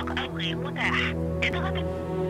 مغلق أو غير متاح اضغط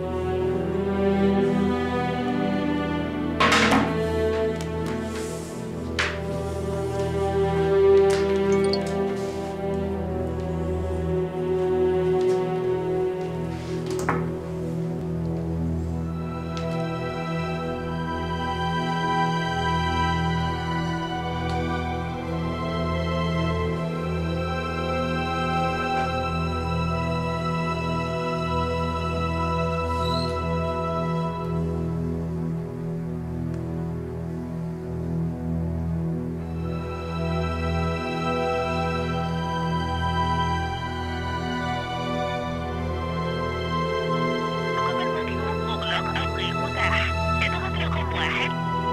رقم المطلوب مغلق أو غير متاح اضغط رقم واحد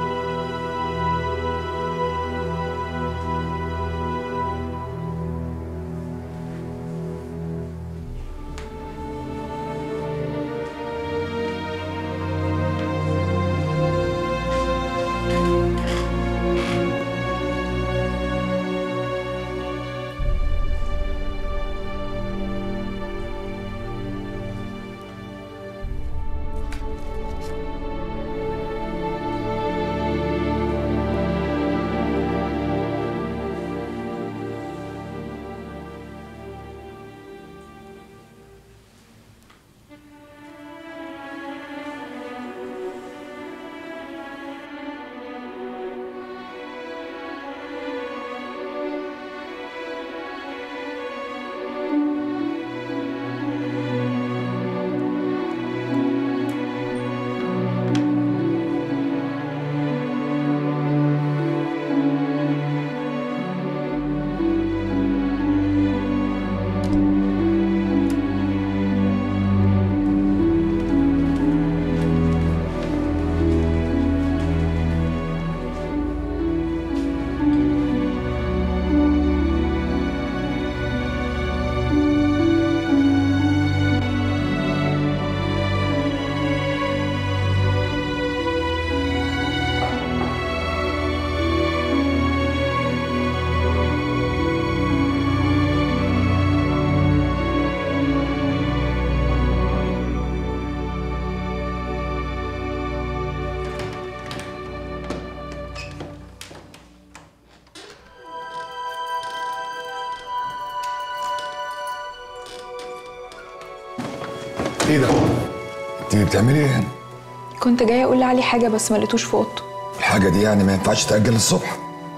ايه ده؟ انت بتعملي ايه هنا؟ كنت جايه اقول لعلي حاجه بس ما لقيتوش في اوضته الحاجة دي يعني ما ينفعش تأجل الصبح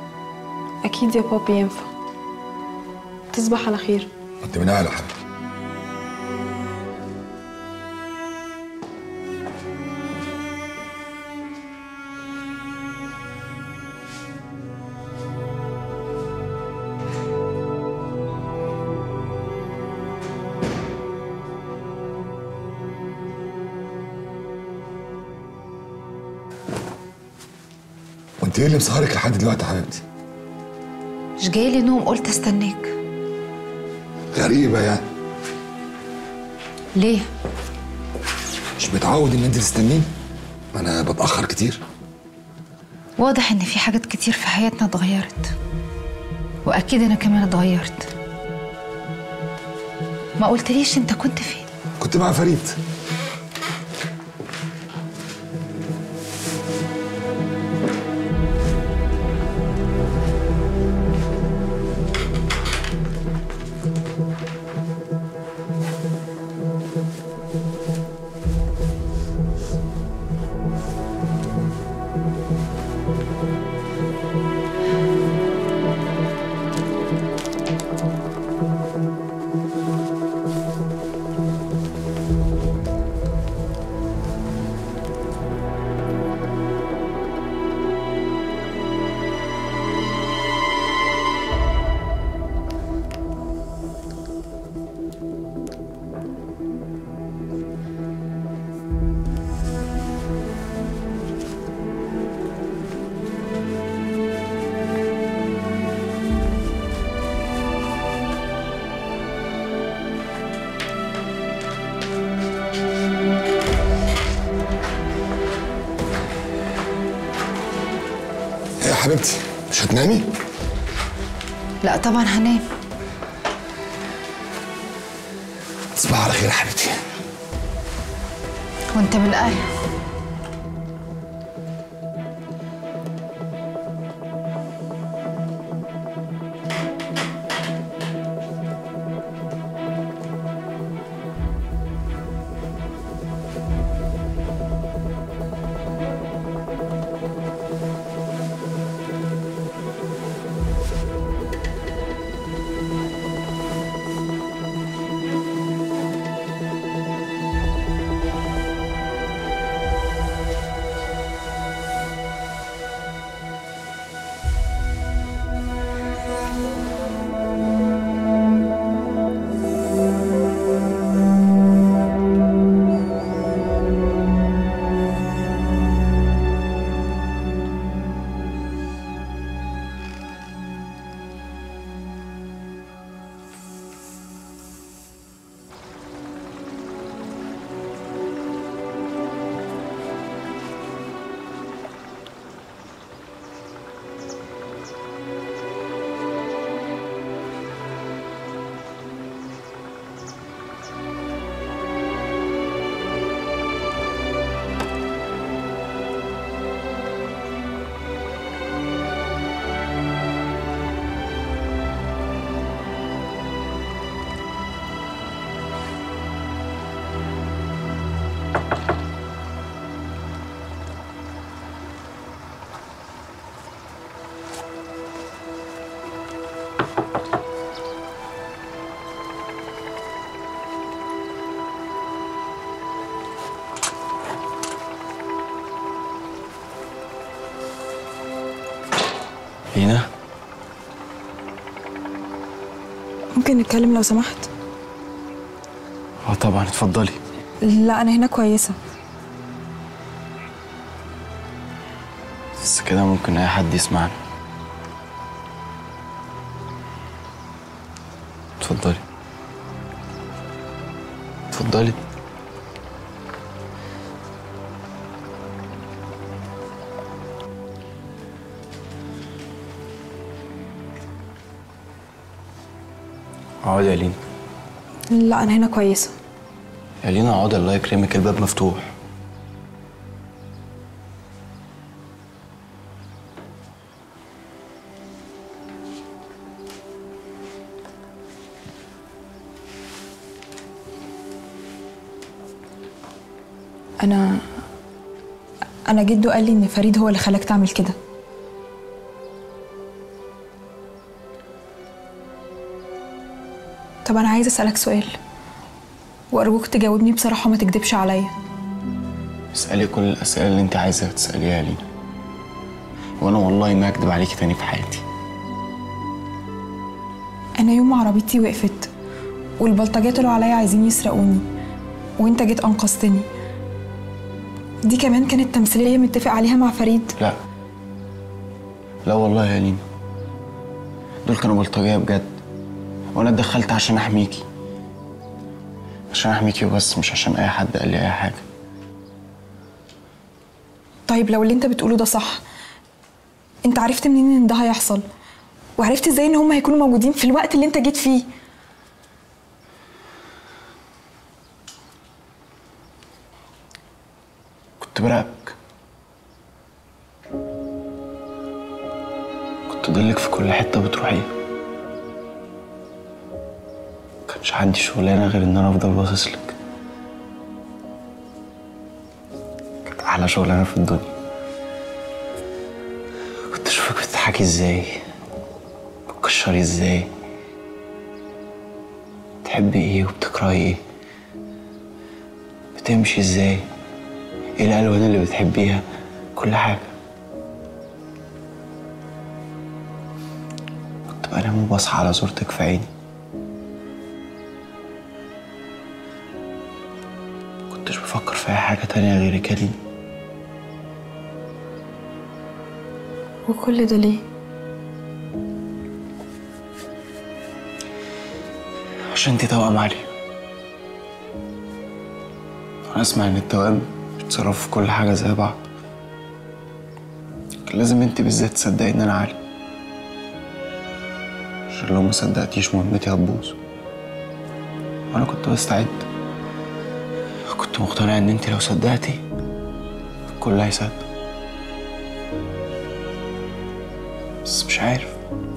اكيد يا بابي ينفع تصبح على خير انت من اهل حاجة وانت ايه اللي مسهرك لحد دلوقتي يا حبيبتي؟ مش جايلي نوم قلت استناك غريبة يعني ليه مش متعود ان انت تستنيني ما انا بتأخر كتير واضح ان في حاجات كتير في حياتنا اتغيرت واكيد انا كمان اتغيرت ما قلتليش انت كنت فين كنت مع فريد ايه يا حبيبتي مش هتنامي؟ لا طبعا هنام تصبح على خير يا حبيبتي وانت بالآية لينا ممكن نتكلم لو سمحت اه طبعا اتفضلي لا انا هنا كويسه بس كده ممكن اي حد يسمعنا اتفضلي اتفضلي اقعدي يا لينا لا انا هنا كويسه يا لينا اقعدي الله يكرمك الباب مفتوح انا انا جدو قال لي ان فريد هو اللي خلاك تعمل كده طب انا عايزه اسالك سؤال وارجوك تجاوبني بصراحه وما تكدبش عليا اسألي كل الأسئلة اللي أنت عايزة تسأليها لينا وأنا والله ما أكدب عليكي تاني في حياتي انا يوم ما عربيتي وقفت والبلطجيه طلعوا عليا عايزين يسرقوني وانت جيت انقذتني دي كمان كانت تمثيليه متفق عليها مع فريد لا لا والله يا لينا دول كانوا بلطجية بجد وأنا اتدخلت عشان أحميكي عشان أحميكي وبس مش عشان أي حد قال لي أي حاجة طيب لو اللي انت بتقوله ده صح انت عرفت منين ان ده هيحصل وعرفت ازاي ان هم هيكونوا موجودين في الوقت اللي انت جيت فيه كنت براقبك كنت ضلك في كل حتة بتروحيها كانش عندي شغلانة غير إن أنا أفضل باصص لك كانت أحلى شغلانة في الدنيا كنت أشوفك بتضحكي إزاي بتكشري إزاي بتحبي إيه وبتكرهي إيه بتمشي إزاي ايه الالوان اللي بتحبيها كل حاجه كنت بنام وبصحى على صورتك في عيني كنتش بفكر في اي حاجه تانية غيرك يا لينا وكل ده ليه عشان انتي توأم علي انا اسمع ان التوأم بيتصرفوا في كل حاجه زي بعض كان لازم انتي بالذات تصدقي ان انا علي عشان لو ما صدقتيش مهمتي هتبوظ وانا كنت بستعد كنت مقتنع ان انت لو صدقتي الكل هيصدق بس مش عارف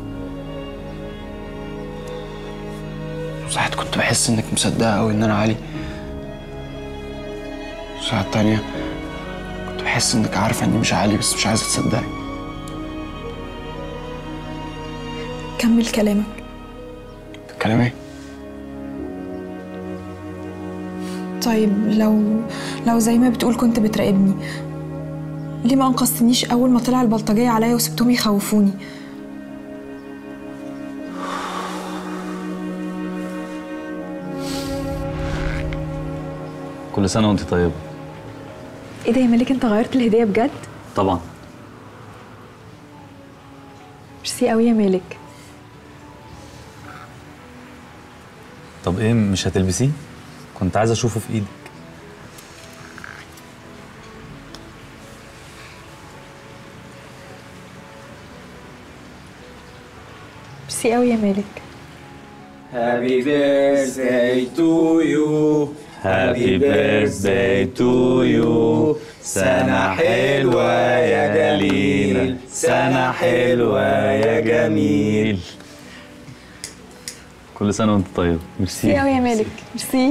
ساعات كنت بحس انك مصدقة أوي ان انا علي ساعات تانية كنت بحس انك عارفة اني مش علي بس مش عايزة تصدقي كمل كلامك كلام ايه؟ طيب لو لو زي ما بتقول كنت بتراقبني ليه ما انقذتنيش اول ما طلع البلطجيه عليا وسبتهم يخوفوني كل سنة وانت طيبة ايه ده يا مالك انت غيرت الهديه بجد طبعا ميرسي قوي يا مالك طب ايه مش هتلبسيه؟ كنت عايز اشوفه في ايدك ميرسي قوي يا مالك Happy birthday to you Happy birthday to you سنة حلوة يا جميل سنة حلوة يا جميل كل سنة وانت طيب ميرسي ميرسي قوي يا مالك ميرسي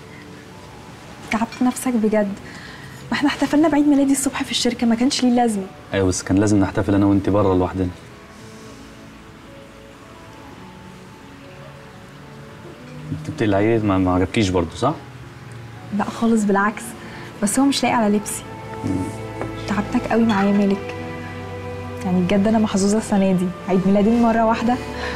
تعبت نفسك بجد ما احنا احتفلنا بعيد ميلادي الصبح في الشركه ما كانش ليه لازمه ايوه بس كان لازم نحتفل انا وانت بره لوحدنا انت بتقلعيه ما ما عجبكيش برضه صح؟ لا خالص بالعكس بس هو مش لايق على لبسي تعبتك قوي معايا يا مالك يعني بجد انا محظوظه السنه دي عيد ميلادي مره واحده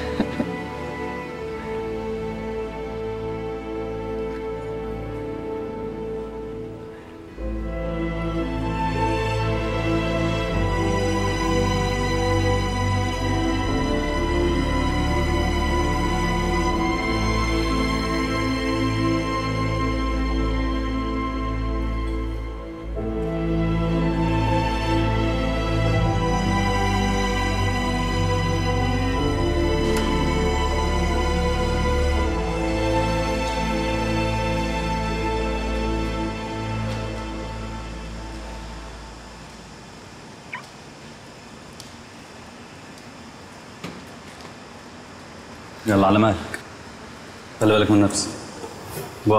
يلا على مالك خلي بالك من نفسك باي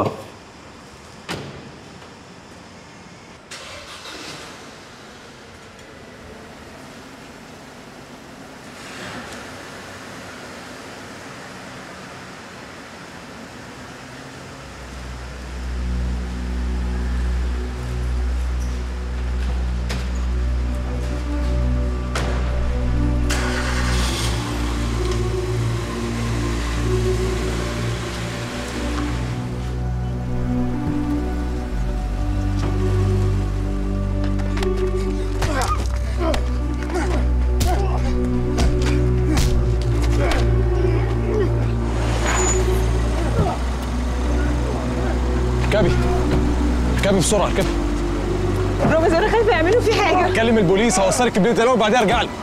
اركبي اركبي بسرعه اركبي رامز انا خايفه يعملوا في حاجه كلم البوليس هوصلك البيت الاول وبعدين ارجع لك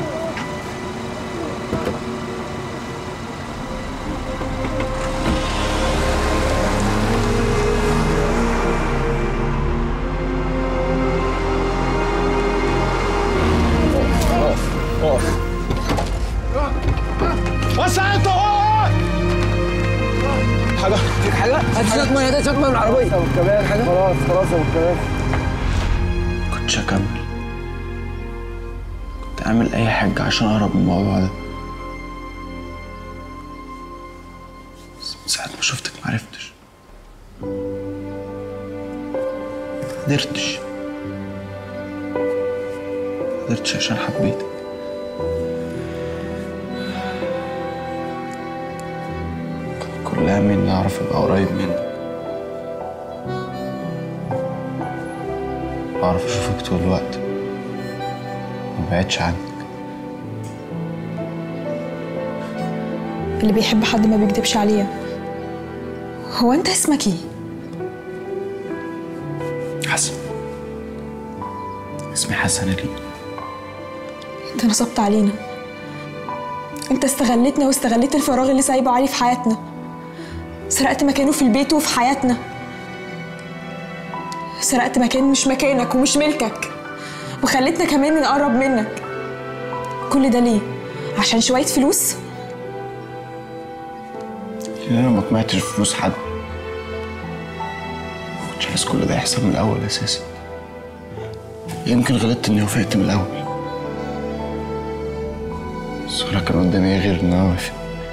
اقف اقف بس انت اقف حاجه فيك حاجه هات شويه ميه هات شويه ميه من العربيه كمان حاجه خلاص خلاص يا ابو كمان كنتش هكمل كنت اعمل اي حاجة عشان اهرب من الموضوع ده بس من ساعة ما شفتك معرفتش قدرتش قدرتش عشان حبيتك كان كل همي اني اعرف ابقى قريب منك اعرف اشوفك طول الوقت ما بعدش عنك اللي بيحب حد ما بيكدبش عليه هو انت اسمك ايه حسن اسمي حسن لي انت نصبت علينا انت استغلتنا واستغلت الفراغ اللي سايبه علي في حياتنا سرقت مكانه في البيت وفي حياتنا سرقت مكان مش مكانك ومش ملكك وخلتنا كمان نقرب منك كل ده ليه عشان شويه فلوس لان انا ما طمعتش في فلوس حد ما كنتش عايز كل ده يحصل من الاول اساسا يمكن غلطت اني وافقت من الاول بس ولا كان قدامي إيه غير ان انا اوافق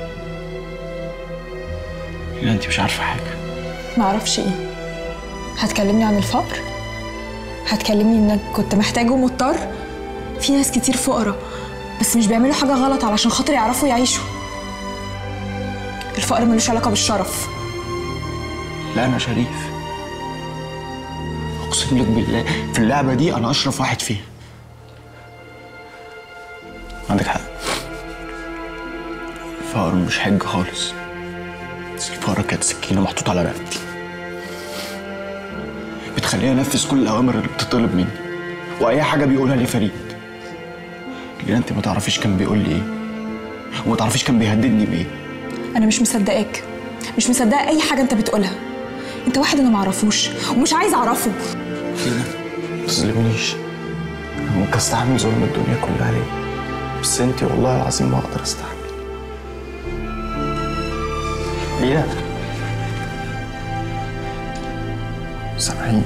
لا انت مش عارفه حاجه معرفش ايه هتكلمني عن الفقر هتكلمني انك كنت محتاج ومضطر في ناس كتير فقراء بس مش بيعملوا حاجه غلط علشان خاطر يعرفوا يعيشوا الفقر ملوش علاقه بالشرف لا انا شريف اقسم لك بالله في اللعبه دي انا اشرف واحد فيها عندك حق الفقر مش حج خالص بس الفقر كانت سكينه محطوطه على رقبتي بتخليني انفذ كل الاوامر اللي بتطلب مني واي حاجه بيقولها لي فريد لان انت ما تعرفيش كان بيقول لي ايه وما تعرفيش كان بيهددني بايه انا مش مصدقاك مش مصدقه اي حاجه انت بتقولها انت واحد انا معرفوش ومش عايزه اعرفه فينا ما تظلمنيش انا ممكن استحمل ظلم الدنيا كلها ليه بس انت والله العظيم ما اقدر استحمل لينا سامحيني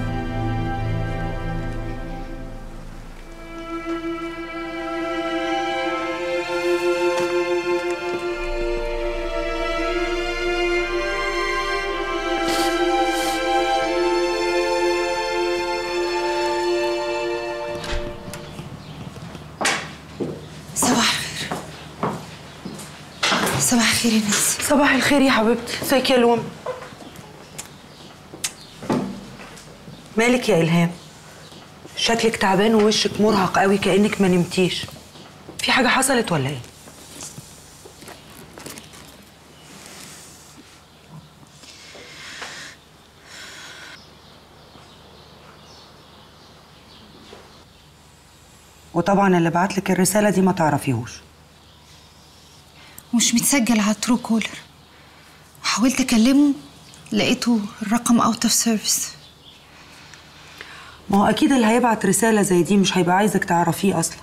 صباح الخير صباح الخير يا نانسي صباح الخير يا حبيبتي ازيك يا لوم مالك يا إلهام شكلك تعبان ووشك مرهق قوي كأنك ما نمتيش في حاجة حصلت ولا ايه؟ وطبعا اللي بعتلك الرسالة دي ما تعرفيهوش مش متسجل على ترو كولر حاولت اكلمه لقيته الرقم اوت اوف سيرفيس ما هو أكيد اللي هيبعت رسالة زي دي مش هيبقى عايزك تعرفيه أصلا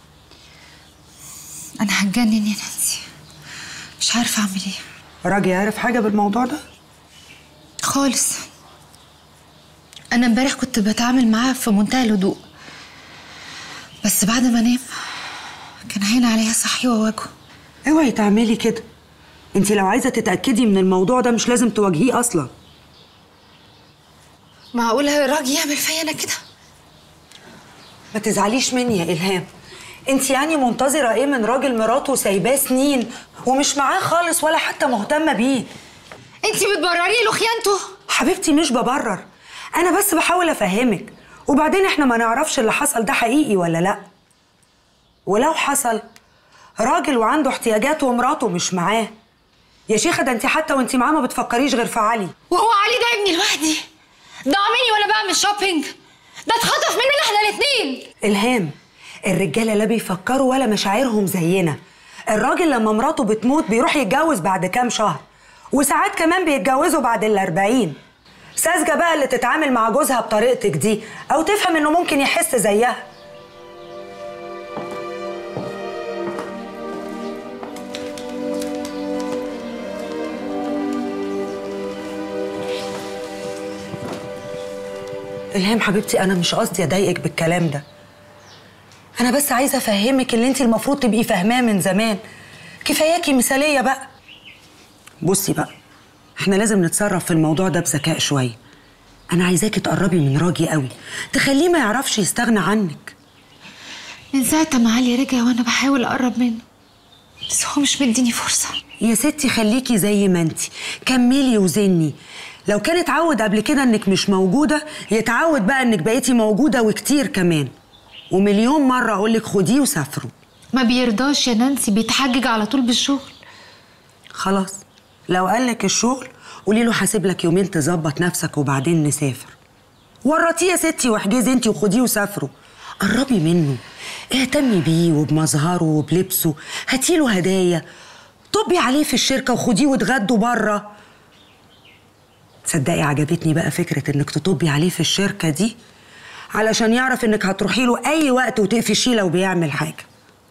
انا هتجنن يا نانسي مش عارفه اعمل ايه راجي عارف حاجة بالموضوع ده؟ خالص انا امبارح كنت بتعامل معاه في منتهى الهدوء بس بعد ما نام كان هين عليها صحي وواجهه اوعي تعملي كده انت لو عايزة تتأكدي من الموضوع ده مش لازم تواجهيه أصلا معقول الراجل يعمل فيا انا كده ما تزعليش مني يا إلهام انت يعني منتظرة ايه من راجل مراته سايباه سنين ومش معاه خالص ولا حتى مهتمة بيه انت بتبرري له خيانته حبيبتي مش ببرر انا بس بحاول افهمك وبعدين احنا ما نعرفش اللي حصل ده حقيقي ولا لا ولو حصل راجل وعنده احتياجات ومراته مش معاه يا شيخة ده انت حتى وانت معاه ما بتفكريش غير في علي وهو علي ده ابني لوحدي ضاع مني وانا بعمل شوبينج ده اتخطف مننا احنا الاتنين إلهام الرجالة لا بيفكروا ولا مشاعرهم زينا الراجل لما مراته بتموت بيروح يتجوز بعد كام شهر وساعات كمان بيتجوزوا بعد الأربعين ساذجة بقى اللي تتعامل مع جوزها بطريقتك دي أو تفهم إنه ممكن يحس زيها إلهام حبيبتي أنا مش قصدي أضايقك بالكلام ده أنا بس عايزة أفهمك اللي أنت المفروض تبقي فاهماه من زمان كفاياكي مثالية بقى بصي بقى احنا لازم نتصرف في الموضوع ده بذكاء شوية أنا عايزاكي تقربي من راجي قوي تخليه ما يعرفش يستغنى عنك من ساعة ما علي رجع وانا بحاول اقرب منه بس هو مش مديني فرصة يا ستي خليكي زي ما انت كملي وزني لو كان اتعود قبل كده انك مش موجودة يتعود بقى انك بقيتي موجودة وكتير كمان ومليون مرة اقولك خديه وسافروا ما بيرضاش يا نانسي بيتحجج على طول بالشغل خلاص لو قالك الشغل قولي له حاسب لك يومين تظبط نفسك وبعدين نسافر ورطيه يا ستي واحجزي انت وخديه وسافروا قربي منه اهتمي بيه وبمظهره وبلبسه هاتيله هدايا طبي عليه في الشركة وخديه واتغدوا بره تصدقي عجبتني بقى فكره انك تطبي عليه في الشركه دي علشان يعرف انك هتروحي له اي وقت وتقفشيه لو بيعمل حاجه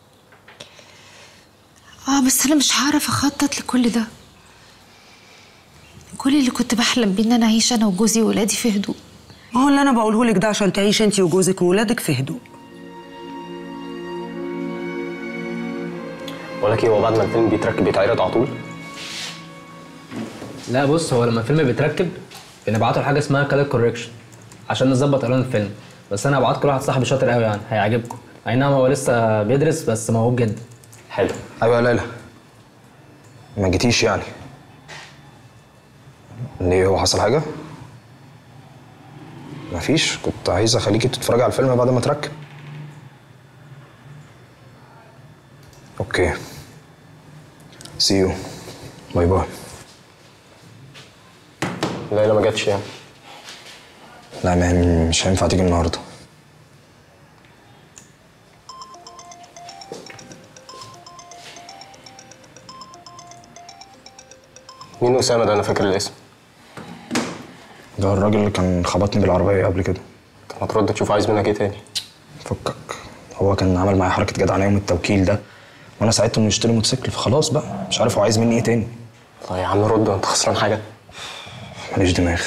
اه بس انا مش هعرف اخطط لكل ده كل اللي كنت بحلم بيه ان انا اعيش انا وجوزي وولادي في هدوء ما هو اللي انا بقوله لك ده عشان تعيش انت وجوزك وولادك في هدوء بقول لك ايه هو بعد ما الفيلم بيتركب بيتعرض على طول لا بص هو لما الفيلم بيتركب بنبعته لحاجه اسمها كالر كوركشن عشان نظبط اعلان الفيلم بس انا هبعت كل واحد صاحبي شاطر قوي يعني هيعجبكم اي نعم هو لسه بيدرس بس موهوب جدا حلو ايوه يا ليلى ما جيتيش يعني ليه هو حصل حاجه مفيش كنت عايز اخليكي تتفرجي على الفيلم بعد ما تركب اوكي سي يو باي باي ليلى ما جاتش يعني لا ما مش هينفع تيجي النهارده مين اسامه ده انا فاكر الاسم ده الراجل اللي كان خبطني بالعربيه قبل كده طب ما ترد تشوف عايز منك ايه تاني فكك هو كان عمل معايا حركه جدعنه يوم التوكيل ده وانا ساعدته انه يشتري موتوسيكل فخلاص بقى مش عارف هو عايز مني ايه تاني طيب يا عم رد انت خسران حاجه ماليش دماغ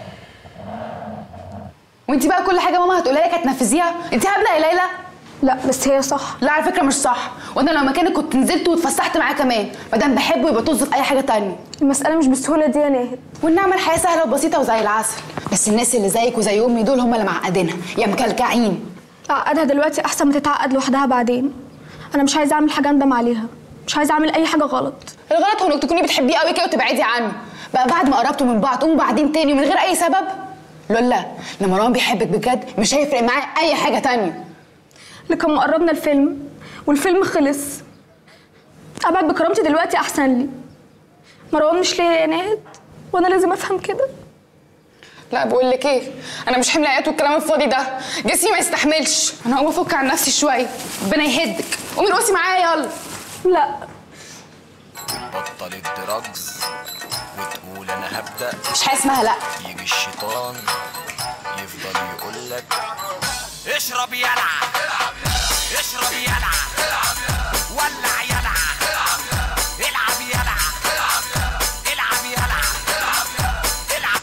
وانت بقى كل حاجه ماما هتقولها لك هتنفذيها انت هبله يا ليلى لا بس هي صح لا على فكره مش صح وانا لو مكانك كنت نزلت واتفسحت معاه كمان ما دام بحبه يبقى طز في اي حاجه تانية المساله مش بالسهوله دي يا ناهد والنعمه الحياه سهله وبسيطه وزي العسل بس الناس اللي زيك وزي امي دول هم اللي معقدينها يا مكلكعين اعقدها دلوقتي احسن ما تتعقد لوحدها بعدين انا مش عايزه اعمل حاجه اندم عليها مش عايزه اعمل اي حاجه غلط الغلط هو انك تكوني بتحبيه قوي كده وتبعدي عنه بقى بعد ما قربتوا من بعض تقوموا بعدين تاني ومن غير اي سبب لولا لما مروان بيحبك بجد مش هيفرق معاه اي حاجه تانية لكن ما قربنا الفيلم والفيلم خلص ابعد بكرامتي دلوقتي احسن لي مروان مش ليا يا ناهد وانا لازم افهم كده لا بقول لك ايه انا مش حمل عيات والكلام الفاضي ده جسمي ما يستحملش انا هقوم افك عن نفسي شويه ربنا يهدك قومي رقصي معايا يلا لا بطل الدراجز وتقول انا هبدا مش حاجه اسمها لا يجي الشيطان يفضل يقول لك اشرب يلع اشرب يلع ولع يلع العب يلع العب يلع العب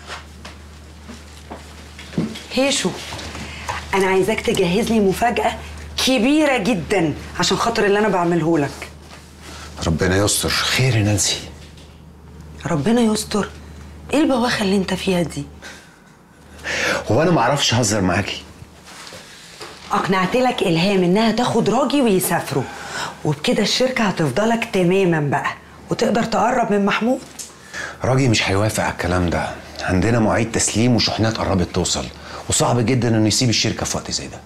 هيشو انا عايزاك تجهز لي مفاجاه كبيره جدا عشان خاطر اللي انا بعمله لك ربنا يستر خير يا نانسي ربنا يستر ايه البواخه اللي انت فيها دي هو انا ما اعرفش اهزر معاكي اقنعت لك الهام انها تاخد راجي ويسافروا وبكده الشركه هتفضلك تماما بقى وتقدر تقرب من محمود راجي مش هيوافق على الكلام ده عندنا مواعيد تسليم وشحنات قربت توصل وصعب جدا انه يسيب الشركه في وقت زي ده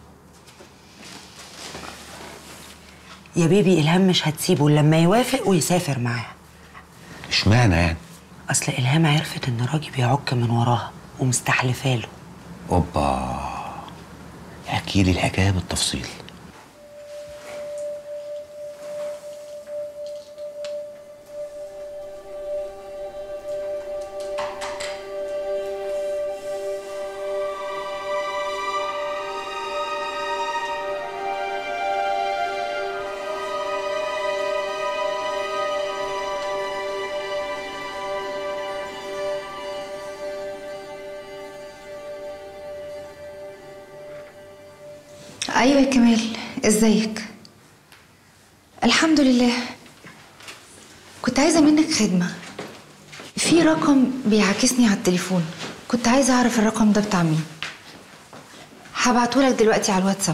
يا بيبي الهام مش هتسيبه إلا لما يوافق ويسافر معاها اشمعنى يعني اصل الهام عرفت ان راجي بيعك من وراها ومستحلفاله اوبا احكي لي الحكايه بالتفصيل ايوه يا كمال ازيك الحمد لله كنت عايزه منك خدمه في رقم بيعاكسني على التليفون كنت عايزه اعرف الرقم ده بتاع مين هبعتهولك دلوقتي على الواتساب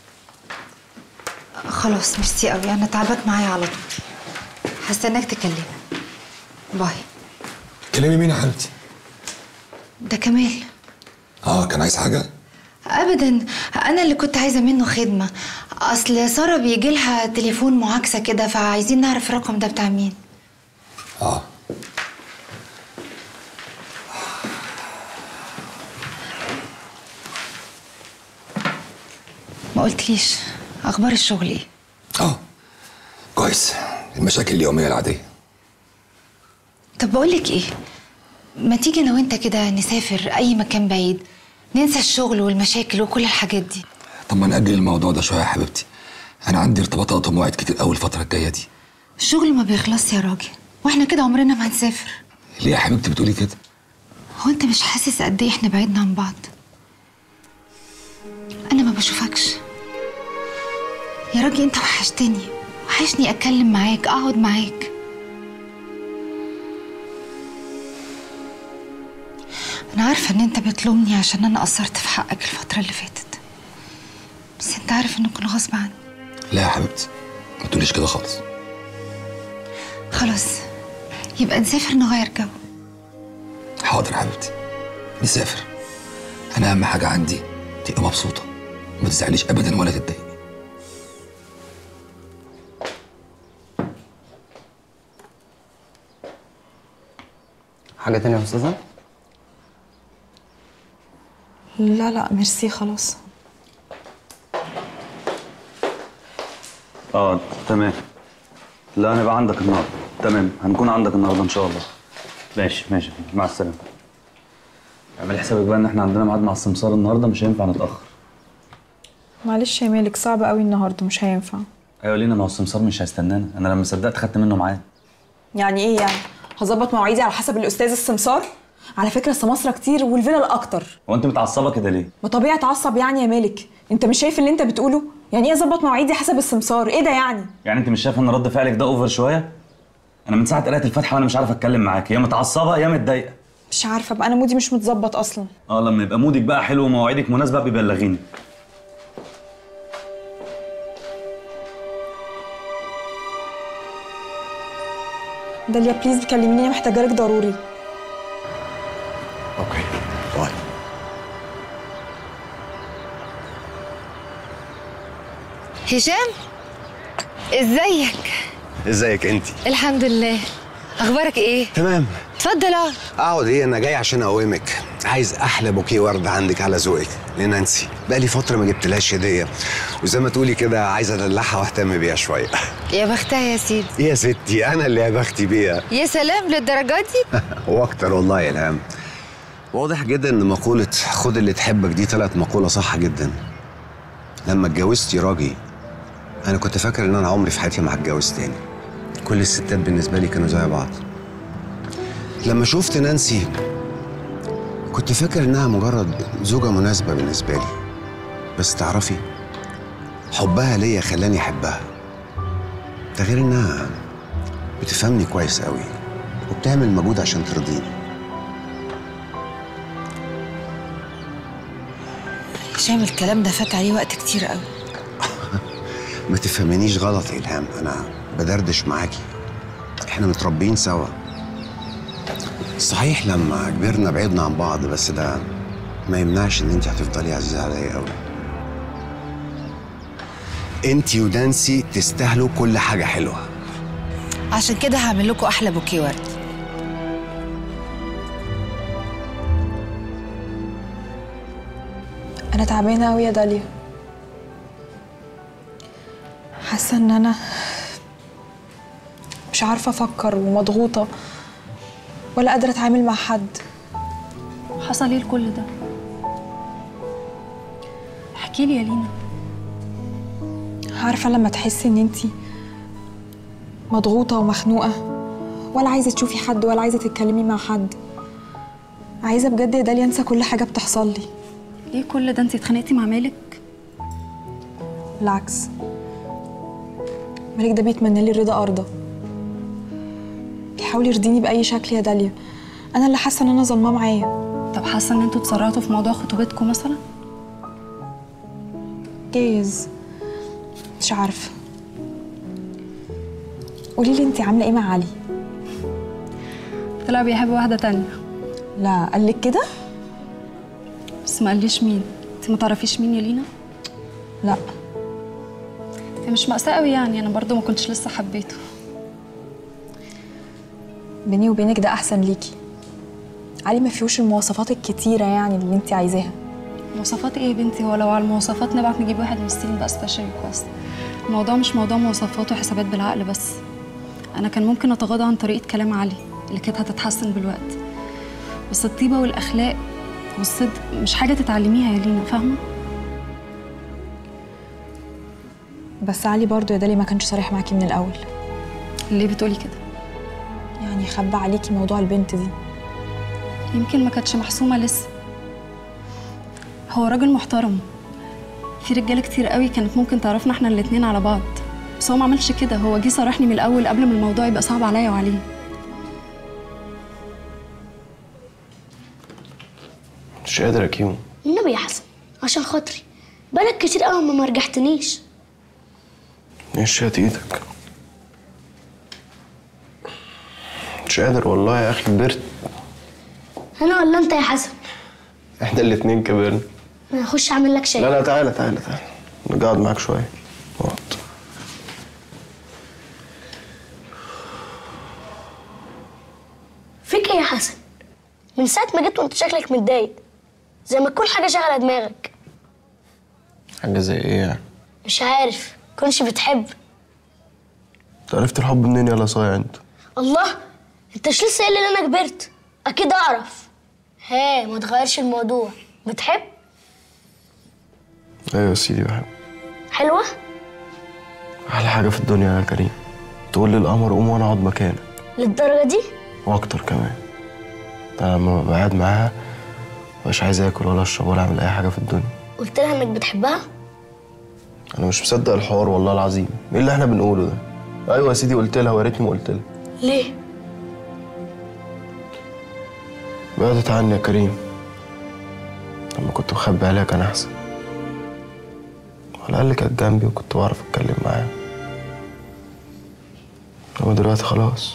خلاص ميرسي قوي انا تعبك معايا على طول هستناك تكلمني باي كلمي مين يا حبيبتي ده كمال اه كان عايز حاجه ابدا انا اللي كنت عايزه منه خدمه اصل ساره بيجي لها تليفون معاكسه كده فعايزين نعرف الرقم ده بتاع مين اه ما قلتليش اخبار الشغل ايه اه كويس المشاكل اليوميه العاديه طب بقولك ايه ما تيجي انا وانت كده نسافر اي مكان بعيد ننسى الشغل والمشاكل وكل الحاجات دي طب ما نأجل الموضوع ده شويه يا حبيبتي انا عندي ارتباطات ومواعيد كتير قوي الفتره الجايه دي الشغل ما بيخلصش يا راجل واحنا كده عمرنا ما هنسافر ليه يا حبيبتي بتقولي كده هو انت مش حاسس قد ايه احنا بعدنا عن بعض انا ما بشوفكش يا راجل انت وحشتني وحشني اتكلم معاك اقعد معاك انا عارفه ان انت بتلومني عشان انا قصرت في حقك الفتره اللي فاتت بس انت عارف انه كان غصب عني لا يا حبيبتي ما تقوليش كده خالص خلاص يبقى نسافر نغير جو حاضر يا حبيبتي نسافر انا اهم حاجه عندي تبقى مبسوطه ما تزعليش ابدا ولا تتضايقي حاجة تانية يا أستاذة؟ لا لا ميرسي خلاص اه تمام لا هنبقى عندك النهارده تمام هنكون عندك النهارده ان شاء الله ماشي ماشي مع السلامه اعمل حسابك بقى ان احنا عندنا ميعاد مع السمسار النهارده مش هينفع نتاخر معلش يا مالك صعب قوي النهارده مش هينفع ايوه لينا ما هو السمسار مش هيستنانا انا لما صدقت خدت منه ميعاد يعني ايه يعني هظبط مواعيدي على حسب الاستاذ السمسار على فكره السماسره كتير والفلل اكتر هو انت متعصبه كده ليه ما طبيعي اتعصب يعني يا مالك انت مش شايف اللي انت بتقوله يعني ايه اظبط مواعيدي حسب السمسار ايه ده يعني يعني انت مش شايف ان رد فعلك ده اوفر شويه انا من ساعه قرايه الفاتحه وانا مش عارف اتكلم معاك يا متعصبه يا متضايقه مش عارفه بقى انا مودي مش متظبط اصلا اه لما يبقى مودك بقى حلو ومواعيدك مناسبه بيبلغيني داليا بليز كلميني انا محتاجه لك ضروري اوكي باي هشام ازيك ازيك انت الحمد لله اخبارك ايه تمام اتفضل اقعد اقعد ايه انا جاي عشان اقومك عايز احلى بوكيه ورد عندك على ذوقك لنانسي بقالي فتره ما جبتلهاش هديه وزي ما تقولي كده عايز ادلعها واهتم بيها شويه يا بختها يا سيدي يا ستي انا اللي يا بختي بيها يا سلام للدرجات دي واكتر والله يا الهام واضح جدا ان مقوله خد اللي تحبك دي طلعت مقوله صح جدا لما اتجوزتي راجي انا كنت فاكر ان انا عمري في حياتي ما هتجوز تاني كل الستات بالنسبه لي كانوا زي بعض لما شفت نانسي كنت فاكر انها مجرد زوجة مناسبة بالنسبة لي بس تعرفي حبها ليا خلاني احبها ده غير انها بتفهمني كويس قوي وبتعمل مجهود عشان ترضيني هشام الكلام ده فات عليه وقت كتير قوي ما تفهمنيش غلط يا الهام انا بدردش معاكي احنا متربيين سوا صحيح لما كبرنا بعدنا عن بعض بس ده ما يمنعش ان انت هتفضلي عزيزه عليا قوي انت ونانسي تستاهلوا كل حاجه حلوه عشان كده هعمل لكم احلى بوكيه ورد انا تعبانه قوي يا داليا حاسه ان انا مش عارفه افكر ومضغوطه ولا قادره اتعامل مع حد حصل ايه لكل ده احكي لي يا لينا عارفه لما تحسي ان انتي مضغوطه ومخنوقه ولا عايزه تشوفي حد ولا عايزه تتكلمي مع حد عايزه بجد يا داليا انسى كل حاجه بتحصل لي ايه كل ده انت اتخانقتي مع مالك بالعكس مالك ده بيتمنى لي الرضا ارضى بيحاول يرضيني باي شكل يا داليا انا اللي حاسه ان انا ظلماه معايا طب حاسه ان انتوا اتسرعتوا في موضوع خطوبتكم مثلا جايز مش عارفه قولي لي انت عامله ايه مع علي طلع بيحب واحده تانية لا قالك كده بس ما قاليش مين انت ما تعرفيش مين يا لينا لا هي مش مأساة قوي يعني انا برضو ما كنتش لسه حبيته بيني وبينك ده احسن ليكي علي ما فيهوش المواصفات الكتيره يعني اللي انت عايزاها مواصفات ايه يا بنتي هو لو على المواصفات نبعت نجيب واحد من الصين بقى سبيشال ريكوست الموضوع مش موضوع مواصفات وحسابات بالعقل بس انا كان ممكن اتغاضى عن طريقه كلام علي اللي كانت هتتحسن بالوقت بس الطيبة والأخلاق والصدق مش حاجة تتعلميها يا لينا فاهمة؟ بس علي برضو يا دالي ما كانش صريح معاكي من الاول ليه بتقولي كده؟ يعني خبى عليكي موضوع البنت دي يمكن ما كانتش محسومة لسه هو راجل محترم في رجالة كتير قوي كانت ممكن تعرفنا احنا الاتنين على بعض بس هو ما عملش كده هو جه صرحني من الأول قبل ما الموضوع يبقى صعب عليا وعليه مش قادر يا كيمو النبي يا حسن عشان خاطري بقالك كتير قوي ما رجعتنيش مشيت ايدك مش قادر والله يا اخي كبرت انا ولا انت يا حسن احنا الاتنين كبرنا انا هخش اعمل لك شاي لا لا تعالى تعالى تعالى نقعد معاك شويه اقعد فيك ايه يا حسن من ساعه ما جيت وانت شكلك متضايق زي ما تكون حاجه شغله دماغك حاجه زي ايه يعني مش عارف كنش بتحب انت عرفت الحب منين يا صايع انت الله انت مش لسه قايل ان انا كبرت اكيد اعرف ها ما تغيرش الموضوع بتحب ايوه يا سيدي بحب حلوه احلى حاجه في الدنيا يا كريم تقول لي القمر قوم وانا اقعد مكانك للدرجه دي واكتر كمان انا لما ببقى قاعد معاها مش عايز اكل ولا اشرب ولا اعمل اي حاجه في الدنيا قلت لها انك بتحبها انا مش مصدق الحوار والله العظيم ايه اللي احنا بنقوله ده ايوه يا سيدي قلت لها ويا ريتني ما قلت لها ليه بعدت عني يا كريم لما كنت مخبي عليها كان احسن على الاقل كانت جنبي وكنت بعرف اتكلم معاها اما دلوقتي خلاص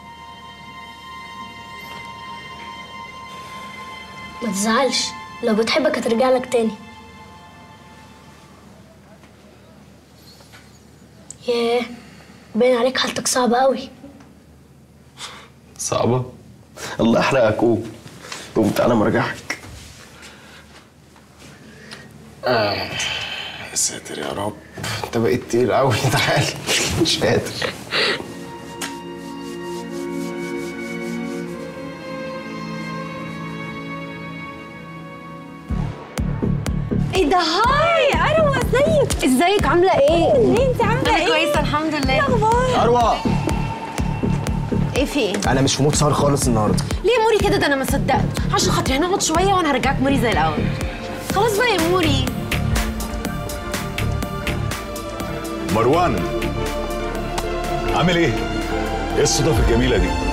ما تزعلش لو بتحبك هترجع لك تاني ياه باين عليك حالتك صعبة قوي صعبة الله يحرقك قوم قوم تعالى مرجعك آه. يا ساتر يا رب انت بقيت تقيل قوي تعالى مش قادر ايه ده هاي اروى ازيك ازيك عامله ايه ليه انت عامله ايه كويسه الحمد لله ايه الاخبار اروى ايه في ايه انا مش في مود سهر خالص النهارده ليه موري كده ده انا ما صدقت عشان خاطري هنقعد شويه وانا هرجعك موري زي الاول خلاص بقى يا موري مروان عامل ايه؟ ايه الصدف الجميلة دي؟